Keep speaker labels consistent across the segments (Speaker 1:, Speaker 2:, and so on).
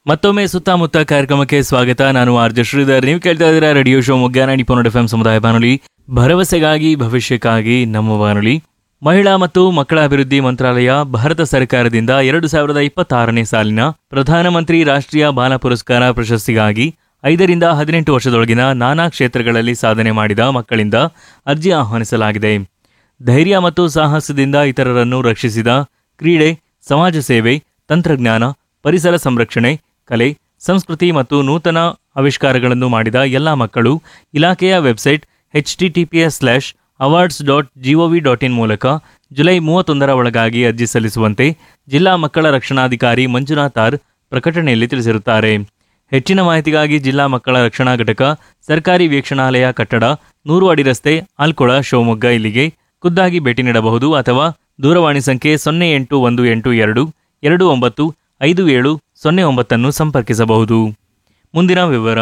Speaker 1: ಮತ್ತೊಮ್ಮೆ ಸುತ್ತಮುತ್ತ ಕಾರ್ಯಕ್ರಮಕ್ಕೆ ಸ್ವಾಗತ ನಾನು ಆರ್ಜ ಶ್ರೀಧರ್ ನೀವು ಕೇಳ್ತಾ ಇದ್ದೀರಾ ರೇಡಿಯೋ ಶೋ ಮುಗ್ಗಾನಾಡಿ ಪೊನ್ನಡ ಎಫ್ ಸಮುದಾಯ ಬಾನುಲಿ ಭರವಸೆಗಾಗಿ ಭವಿಷ್ಯಕ್ಕಾಗಿ ನಮ್ಮ ಬಾನುಲಿ ಮಹಿಳಾ ಮತ್ತು ಮಕ್ಕಳ ಅಭಿವೃದ್ಧಿ ಮಂತ್ರಾಲಯ ಭಾರತ ಸರ್ಕಾರದಿಂದ ಎರಡು ಸಾವಿರದ ಇಪ್ಪತ್ತಾರನೇ ಸಾಲಿನ ಪ್ರಧಾನಮಂತ್ರಿ ರಾಷ್ಟ್ರೀಯ ಬಾಲ ಪುರಸ್ಕಾರ ಪ್ರಶಸ್ತಿಗಾಗಿ ಐದರಿಂದ ಹದಿನೆಂಟು ವರ್ಷದೊಳಗಿನ ನಾನಾ ಕ್ಷೇತ್ರಗಳಲ್ಲಿ ಸಾಧನೆ ಮಾಡಿದ ಮಕ್ಕಳಿಂದ ಅರ್ಜಿ ಆಹ್ವಾನಿಸಲಾಗಿದೆ ಧೈರ್ಯ ಮತ್ತು ಸಾಹಸದಿಂದ ಇತರರನ್ನು ರಕ್ಷಿಸಿದ ಕ್ರೀಡೆ ಸಮಾಜ ಸೇವೆ ತಂತ್ರಜ್ಞಾನ ಪರಿಸರ ಸಂರಕ್ಷಣೆ ಕಲೆ ಸಂಸ್ಕೃತಿ ಮತ್ತು ನೂತನ ಆವಿಷ್ಕಾರಗಳನ್ನು ಮಾಡಿದ ಎಲ್ಲ ಮಕ್ಕಳು ಇಲಾಖೆಯ website H T T P S slash awards dot gov dot in ಮೂಲಕ ಜುಲೈ ಮೂವತ್ತೊಂದರ ಒಳಗಾಗಿ ಅರ್ಜಿ ಸಲ್ಲಿಸುವಂತೆ ಜಿಲ್ಲಾ ಮಕ್ಕಳ ರಕ್ಷಣಾಧಿಕಾರಿ ಮಂಜುನಾಥ್ ಆರ್ ಪ್ರಕಟಣೆಯಲ್ಲಿ ತಿಳಿಸಿರುತ್ತಾರೆ ಹೆಚ್ಚಿನ ಮಾಹಿತಿಗಾಗಿ ಜಿಲ್ಲಾ ಮಕ್ಕಳ ರಕ್ಷಣಾ ಘಟಕ ಸರ್ಕಾರಿ ವೀಕ್ಷಣಾಲಯ ಕಟ್ಟಡ ನೂರು ಅಡಿ ರಸ್ತೆ ಆಲ್ಕೊಳ ಶಿವಮೊಗ್ಗ ಇಲ್ಲಿಗೆ ಖುದ್ದಾಗಿ ಭೇಟಿ ನೀಡಬಹುದು ಅಥವಾ ದೂರವಾಣಿ ಸಂಖ್ಯೆ ಸೊನ್ನೆ ಎಂಟು ಒಂದು ಎಂಟು ಎರಡು ಎರಡು ಒಂಬತ್ತು ಐದು ಏಳು ಸೊನ್ನೆ ಒಂಬತ್ತನ್ನು ಸಂಪರ್ಕಿಸಬಹುದು ಮುಂದಿನ ವಿವರ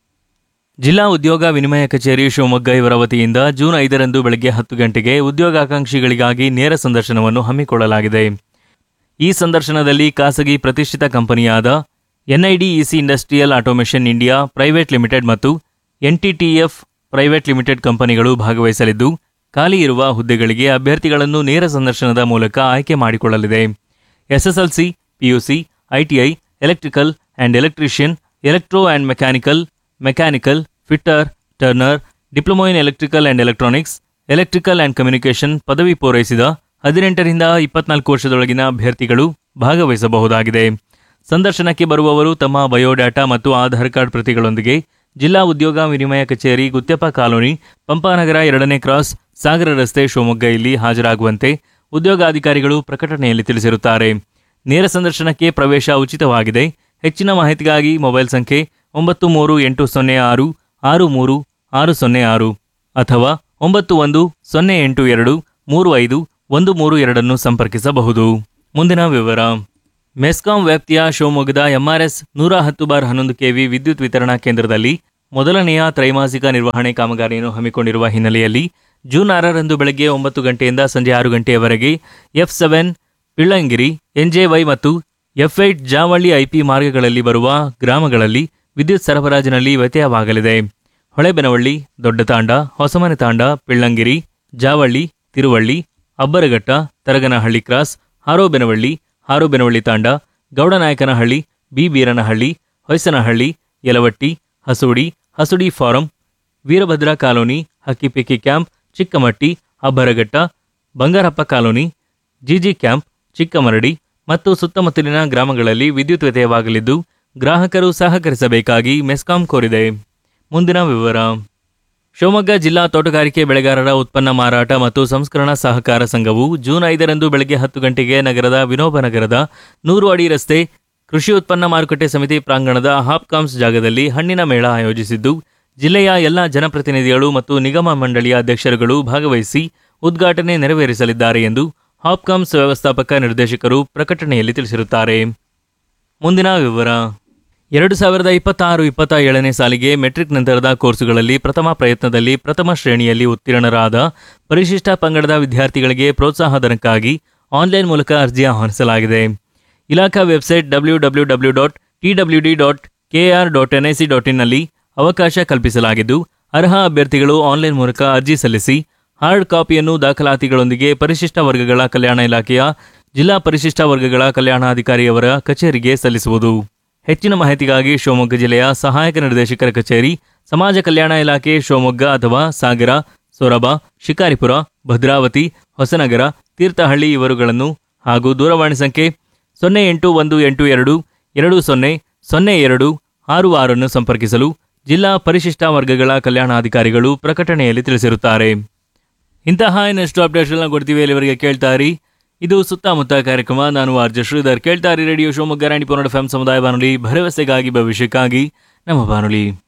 Speaker 1: ಜಿಲ್ಲಾ ಉದ್ಯೋಗ ವಿನಿಮಯ ಕಚೇರಿ ಶಿವಮೊಗ್ಗ ಇವರ ವತಿಯಿಂದ ಜೂನ್ ಐದರಂದು ಬೆಳಗ್ಗೆ ಹತ್ತು ಗಂಟೆಗೆ ಉದ್ಯೋಗಾಕಾಂಕ್ಷಿಗಳಿಗಾಗಿ ನೇರ ಸಂದರ್ಶನವನ್ನು ಹಮ್ಮಿಕೊಳ್ಳಲಾಗಿದೆ ಈ ಸಂದರ್ಶನದಲ್ಲಿ ಖಾಸಗಿ ಪ್ರತಿಷ್ಠಿತ ಕಂಪನಿಯಾದ NIDEC industrial automation India private limited ಮತ್ತು ಎನ್ಟಿಟಿಎಫ್ ಪ್ರೈವೇಟ್ ಲಿಮಿಟೆಡ್ ಕಂಪನಿಗಳು ಭಾಗವಹಿಸಲಿದ್ದು ಖಾಲಿ ಇರುವ ಹುದ್ದೆಗಳಿಗೆ ಅಭ್ಯರ್ಥಿಗಳನ್ನು ನೇರ ಸಂದರ್ಶನದ ಮೂಲಕ ಆಯ್ಕೆ ಮಾಡಿಕೊಳ್ಳಲಿದೆ SSLC PUC ITI electrical and electrician electro and mechanical mechanical fitter turner diploma in electrical and electronics electrical and communication ಪದವಿ ಪೂರೈಸಿದ ಹದಿನೆಂಟರಿಂದ ಇಪ್ಪತ್ನಾಲ್ಕು ವರ್ಷದೊಳಗಿನ ಅಭ್ಯರ್ಥಿಗಳು ಭಾಗವಹಿಸಬಹುದಾಗಿದೆ ಸಂದರ್ಶನಕ್ಕೆ ಬರುವವರು ತಮ್ಮ ಬಯೋಡಾಟಾ ಮತ್ತು ಆಧಾರ್ ಕಾರ್ಡ್ ಪ್ರತಿಗಳೊಂದಿಗೆ ಜಿಲ್ಲಾ ಉದ್ಯೋಗ ವಿನಿಮಯ ಕಚೇರಿ ಗುತ್ಯಪ್ಪ ಕಾಲೋನಿ ಪಂಪಾನಗರ ಎರಡನೇ ಕ್ರಾಸ್ ಸಾಗರ ರಸ್ತೆ ಶಿವಮೊಗ್ಗ ಇಲ್ಲಿ ಹಾಜರಾಗುವಂತೆ ಉದ್ಯೋಗಾಧಿಕಾರಿಗಳು ಪ್ರಕಟಣೆಯಲ್ಲಿ ತಿಳಿಸಿರುತ್ತಾರೆ ನೇರ ಸಂದರ್ಶನಕ್ಕೆ ಪ್ರವೇಶ ಉಚಿತವಾಗಿದೆ ಹೆಚ್ಚಿನ ಮಾಹಿತಿಗಾಗಿ ಮೊಬೈಲ್ ಸಂಖ್ಯೆ ಒಂಬತ್ತು ಮೂರು ಎಂಟು ಸೊನ್ನೆ ಆರು ಆರು ಮೂರು ಆರು ಸೊನ್ನೆ ಆರು ಅಥವಾ ಒಂಬತ್ತು ಒಂದು ಸೊನ್ನೆ ಎಂಟು ಎರಡು ಮೂರು ಐದು ಒಂದು ಮೂರು ಎರಡನ್ನು ಸಂಪರ್ಕಿಸಬಹುದು ಮುಂದಿನ ವಿವರ ಮೆಸ್ಕಾಂ ವ್ಯಾಪ್ತಿಯ ಶಿವಮೊಗ್ಗದ ಎಂಆರ್ಎಸ್ ನೂರ ಹತ್ತು ಬಾರ್ ಹನ್ನೊಂದು ಕೆವಿ ವಿದ್ಯುತ್ ವಿತರಣಾ ಕೇಂದ್ರದಲ್ಲಿ ಮೊದಲನೆಯ ತ್ರೈಮಾಸಿಕ ನಿರ್ವಹಣೆ ಕಾಮಗಾರಿಯನ್ನು ಹಮ್ಮಿಕೊಂಡಿರುವ ಹಿನ್ನೆಲೆಯಲ್ಲಿ ಜೂನ್ ಆರರಂದು ಬೆಳಗ್ಗೆ ಒಂಬತ್ತು ಗಂಟೆಯಿಂದ ಸಂಜೆ ಆರು ಗಂಟೆಯವರೆಗೆ ಎಫ್ ಸೆವೆನ್ ಪಿಳ್ಳಂಗಿರಿ ಎನ್ಜೆವೈ ಮತ್ತು ಎಫ್ ಏಟ್ ಜಾವಳ್ಳಿ ಐಪಿ ಮಾರ್ಗಗಳಲ್ಲಿ ಬರುವ ಗ್ರಾಮಗಳಲ್ಲಿ ವಿದ್ಯುತ್ ಸರಬರಾಜಿನಲ್ಲಿ ವ್ಯತ್ಯಯವಾಗಲಿದೆ Holebenavalli Doddathanda Hosamane Thanda Pillangiri Javalli Tiruvalli Abbaraghatta Taraganahalli cross Harobenavalli Harobenavalli Thanda Gowdanayakanahalli B Beeranahalli Hoysanahalli Yalavatti Hasudi Hasudi farm Veerabhadra colony Hakkipikki camp Chikkamatti Abbaraghatta Bangarappa colony GG camp Chikkamaradi ಮತ್ತು ಸುತ್ತಮುತ್ತಲಿನ ಗ್ರಾಮಗಳಲ್ಲಿ ವಿದ್ಯುತ್ ವ್ಯತ್ಯಯವಾಗಲಿದ್ದು ಗ್ರಾಹಕರು ಸಹಕರಿಸಬೇಕಾಗಿ ಮೆಸ್ಕಾಂ ಕೋರಿದೆ ಮುಂದಿನ ವಿವರ ಶಿವಮೊಗ್ಗ ಜಿಲ್ಲಾ ತೋಟಗಾರಿಕೆ ಬೆಳೆಗಾರರ ಉತ್ಪನ್ನ ಮಾರಾಟ ಮತ್ತು ಸಂಸ್ಕರಣಾ ಸಹಕಾರ ಸಂಘವು ಜೂನ್ ಐದರಂದು ಬೆಳಗ್ಗೆ ಹತ್ತು ಗಂಟೆಗೆ ನಗರದ ವಿನೋಬ ನಗರದ ನೂರು ಅಡಿ ರಸ್ತೆ ಕೃಷಿ ಉತ್ಪನ್ನ ಮಾರುಕಟ್ಟೆ ಸಮಿತಿ ಪ್ರಾಂಗಣದ ಹಾಪ್ಕಾಮ್ಸ್ ಜಾಗದಲ್ಲಿ ಹಣ್ಣಿನ ಮೇಳ ಆಯೋಜಿಸಿದ್ದು ಜಿಲ್ಲೆಯ ಎಲ್ಲ ಜನಪ್ರತಿನಿಧಿಗಳು ಮತ್ತು ನಿಗಮ ಮಂಡಳಿಯ ಅಧ್ಯಕ್ಷರುಗಳು ಭಾಗವಹಿಸಿ ಉದ್ಘಾಟನೆ ನೆರವೇರಿಸಲಿದ್ದಾರೆ ಎಂದು ಹಾಪ್ಕಾಮ್ಸ್ ವ್ಯವಸ್ಥಾಪಕ ನಿರ್ದೇಶಕರು ಪ್ರಕಟಣೆಯಲ್ಲಿ ತಿಳಿಸಿರುತ್ತಾರೆ ಮುಂದಿನ ವಿವರ ಎರಡು ಸಾವಿರದ ಇಪ್ಪತ್ತಾರು ಇಪ್ಪತ್ತ ಏಳನೇ ಸಾಲಿಗೆ ಮೆಟ್ರಿಕ್ ನಂತರದ ಕೋರ್ಸುಗಳಲ್ಲಿ ಪ್ರಥಮ ಪ್ರಯತ್ನದಲ್ಲಿ ಪ್ರಥಮ ಶ್ರೇಣಿಯಲ್ಲಿ ಉತ್ತೀರ್ಣರಾದ ಪರಿಶಿಷ್ಟ ಪಂಗಡದ ವಿದ್ಯಾರ್ಥಿಗಳಿಗೆ ಪ್ರೋತ್ಸಾಹಧನಕ್ಕಾಗಿ ಆನ್ಲೈನ್ ಮೂಲಕ ಅರ್ಜಿ ಆಹ್ವಾನಿಸಲಾಗಿದೆ ಇಲಾಖಾ website W W W dot T W D dot KR dot NIC dot ಇನ್ನಲ್ಲಿ ಅವಕಾಶ ಕಲ್ಪಿಸಲಾಗಿದ್ದು ಅರ್ಹ ಅಭ್ಯರ್ಥಿಗಳು ಆನ್ಲೈನ್ ಮೂಲಕ ಅರ್ಜಿ ಸಲ್ಲಿಸಿ ಹಾರ್ಡ್ ಕಾಪಿಯನ್ನು ದಾಖಲಾತಿಗಳೊಂದಿಗೆ ಪರಿಶಿಷ್ಟ ವರ್ಗಗಳ ಕಲ್ಯಾಣ ಇಲಾಖೆಯ ಜಿಲ್ಲಾ ಪರಿಶಿಷ್ಟ ವರ್ಗಗಳ ಕಲ್ಯಾಣಾಧಿಕಾರಿಯವರ ಕಚೇರಿಗೆ ಸಲ್ಲಿಸುವುದು ಹೆಚ್ಚಿನ ಮಾಹಿತಿಗಾಗಿ ಶಿವಮೊಗ್ಗ ಜಿಲ್ಲೆಯ ಸಹಾಯಕ ನಿರ್ದೇಶಕರ ಕಚೇರಿ ಸಮಾಜ ಕಲ್ಯಾಣ ಇಲಾಖೆ ಶಿವಮೊಗ್ಗ ಅಥವಾ ಸಾಗರ ಸೊರಬ ಶಿಕಾರಿಪುರ ಭದ್ರಾವತಿ ಹೊಸನಗರ ತೀರ್ಥಹಳ್ಳಿ ಇವರುಗಳನ್ನು ಹಾಗೂ ದೂರವಾಣಿ ಸಂಖ್ಯೆ ಸೊನ್ನೆ ಎಂಟು ಒಂದು ಎಂಟು ಎರಡು ಎರಡು ಸೊನ್ನೆ ಸೊನ್ನೆ ಎರಡು ಆರು ಆರನ್ನು ಸಂಪರ್ಕಿಸಲು ಜಿಲ್ಲಾ ಪರಿಶಿಷ್ಟ ವರ್ಗಗಳ ಕಲ್ಯಾಣಾಧಿಕಾರಿಗಳು ಪ್ರಕಟಣೆಯಲ್ಲಿ ತಿಳಿಸಿರುತ್ತಾರೆ ಇಂತಹ ಇನ್ನಷ್ಟು ಅಪ್ಡೇಟ್ಗಳನ್ನ ಕೊಡ್ತೀವಿ ಇಲ್ಲಿವರೆಗೆ ಕೇಳ್ತಾ ಇರಿ ಇದು ಸುತ್ತಮುತ್ತ ಕಾರ್ಯಕ್ರಮ ನಾನು ಆರ್ಜ ಶ್ರೀಧರ್ ಕೇಳ್ತಾ ಇರಿ ರೇಡಿಯೋ ಶಿವಮೊಗ್ಗ ರಾಣಿ ಪೊನ್ನಡ ಎಫ್ ಸಮುದಾಯ ಬಾನುಲಿ ಭರವಸೆಗಾಗಿ ಭವಿಷ್ಯಕ್ಕಾಗಿ ನಮ್ಮ ಬಾನುಲಿ